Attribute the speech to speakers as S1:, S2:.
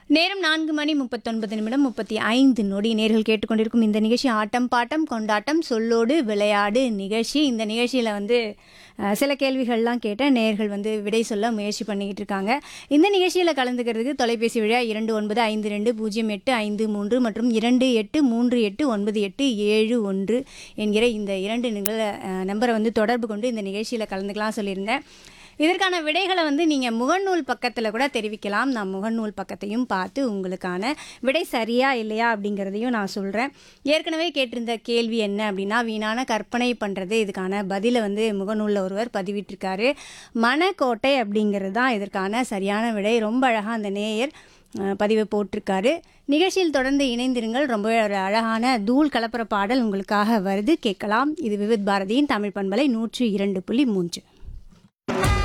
S1: நேரம் நான்கு மணி முப்பத்தொன்பது நிமிடம் முப்பத்தி ஐந்து நொடி நேர்கள் கேட்டுக்கொண்டிருக்கும் இந்த நிகழ்ச்சி ஆட்டம் பாட்டம் கொண்டாட்டம் சொல்லோடு விளையாடு நிகழ்ச்சி இந்த நிகழ்ச்சியில் வந்து அஹ், சில கேள்விகள்லாம் கேட்ட நேர்கள் வந்து விடை சொல்ல முயற்சி பண்ணிக்கிட்டு இருக்காங்க இந்த நிகழ்ச்சியில் கலந்துக்கிறதுக்கு தொலைபேசி வழியா இரண்டு ஒன்பது ஐந்து ரெண்டு பூஜ்ஜியம் எட்டு ஐந்து மூன்று மற்றும் இரண்டு எட்டு மூன்று எட்டு ஒன்பது எட்டு ஏழு ஒன்று என்கிற இந்த இரண்டு நிகழ அஹ், நம்பரை வந்து தொடர்பு கொண்டு இந்த நிகழ்ச்சியில் கலந்துக்கலாம் சொல்லியிருந்தேன் இதற்கான விடைகளை வந்து நீங்கள் முகநூல் பக்கத்தில் கூட தெரிவிக்கலாம் நான் முகநூல் பக்கத்தையும் பார்த்து உங்களுக்கான விடை சரியா இல்லையா அப்படிங்கிறதையும் நான் சொல்கிறேன் ஏற்கனவே கேட்டிருந்த கேள்வி என்ன அப்படின்னா வீணான கற்பனை பண்ணுறது இதுக்கான பதிலை வந்து முகநூலில் ஒருவர் பதிவிட்டிருக்காரு மணக்கோட்டை அப்படிங்கிறது தான் இதற்கான சரியான விடை ரொம்ப அழகாக அந்த நேயர் அஹ், பதிவை போட்டிருக்காரு நிகழ்ச்சியில் தொடர்ந்து இணைந்திருங்கள் ரொம்ப ஒரு அழகான தூள் கலப்புற பாடல் உங்களுக்காக வருது கேட்கலாம் இது விவித் பாரதியின் தமிழ் பண்பலை நூற்றி இரண்டு புள்ளி மூன்று